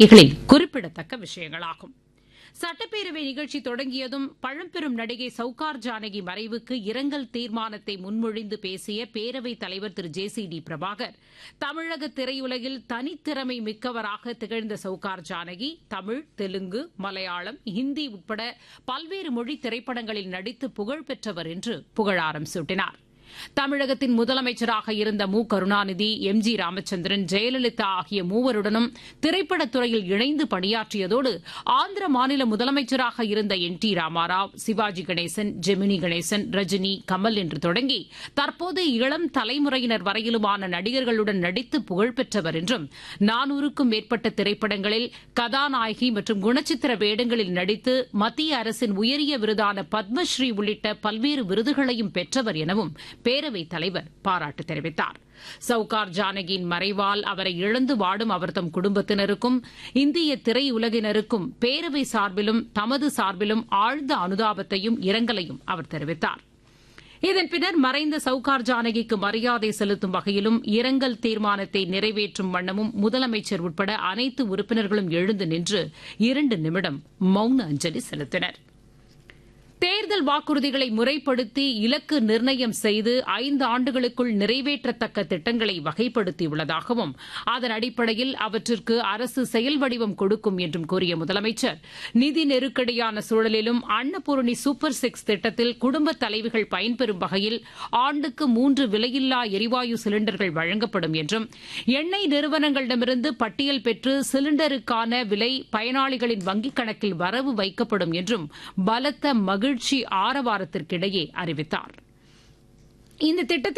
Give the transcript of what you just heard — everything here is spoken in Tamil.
நடவடிக்கைகளில் குறிப்பிடத்தக்க விஷயங்களாகும் சட்டப்பேரவை நிகழ்ச்சி தொடங்கியதும் பழம்பெரும் நடிகை சவுகார் ஜானகி மறைவுக்கு இரங்கல் தீர்மானத்தை முன்மொழிந்து பேசிய பேரவைத் தலைவர் Thiru J C D Prabhakar தமிழக திரையுலகில் தனித்திறமை மிக்கவராக திகழ்ந்த சவுகார் ஜானகி தமிழ் தெலுங்கு மலையாளம் ஹிந்தி உட்பட பல்வேறு மொழி திரைப்படங்களில் நடித்து புகழ் பெற்றவர் என்று புகழாரம் சூட்டினார் தமிழகத்தின் முதலமைச்சராக இருந்த மு கருணாநிதி எம் ஜி ராமச்சந்திரன் ஜெயலலிதா ஆகிய மூவருடனும் திரைப்படத்துறையில் இணைந்து பணியாற்றியதோடு ஆந்திர மாநில முதலமைச்சராக இருந்த என் டி ராமாராவ் சிவாஜி கணேசன் ஜெமினி கணேசன் ரஜினி கமல் என்று தொடங்கி தற்போது இளம் தலைமுறையினர் வரையிலுமான நடிகர்களுடன் நடித்து புகழ்பெற்றவர் என்றும் நானூறுக்கும் மேற்பட்ட திரைப்படங்களில் கதாநாயகி மற்றும் குணச்சித்திர வேடங்களில் நடித்து மத்திய அரசின் உயரிய விருதான பத்மஸ்ரீ உள்ளிட்ட பல்வேறு விருதுகளையும் பெற்றவர் எனவும் பேரவைத் தலைவர் பாராட்டு தெரிவித்தார் சவுகார் ஜானகியின் மறைவால் அவரை இழந்து வாடும் அவர்தம் குடும்பத்தினருக்கும் இந்திய திரையுலகினருக்கும் பேரவை சார்பிலும் தமது சார்பிலும் ஆழ்ந்த அனுதாபத்தையும் இரங்கலையும் அவர் தெரிவித்தார் இதன் பின்னர் மறைந்த சவுகார் ஜானகிக்கு மரியாதை செலுத்தும் வகையிலும் இரங்கல் தீர்மானத்தை நிறைவேற்றும் வண்ணமும் முதலமைச்சர் உட்பட அனைத்து உறுப்பினர்களும் எழுந்து நின்று இரண்டு நிமிடம் மௌன அஞ்சலி செலுத்தினர் தேர்தல் வாக்குறுதிகளை முறைப்படுத்தி இலக்கு நிர்ணயம் செய்து ஐந்து ஆண்டுகளுக்குள் நிறைவேற்றத்தக்க திட்டங்களை வகைப்படுத்தியுள்ளதாகவும் அதன் அடிப்படையில் அவற்றிற்கு அரசு செயல் வடிவம் கொடுக்கும் என்றும் கூறிய முதலமைச்சர் நிதி நெருக்கடியான சூழலிலும் அன்னபூரணி சூப்பர் சிக்ஸ் திட்டத்தில் குடும்ப தலைவிகள் பயன்பெறும் வகையில் ஆண்டுக்கு மூன்று விலையில்லா எரிவாயு சிலிண்டர்கள் வழங்கப்படும் என்றும் எண்ணெய் நிறுவனங்களிடமிருந்து பட்டியல் பெற்று சிலிண்டருக்கான விலை பயனாளிகளின் வங்கிக் கணக்கில் வரவு வைக்கப்படும் என்றும் பலத்த மகிழ்ச்சி ஆரவாரத்திற்கிடையே அறிவித்தார் இந்த திட்டத்தில்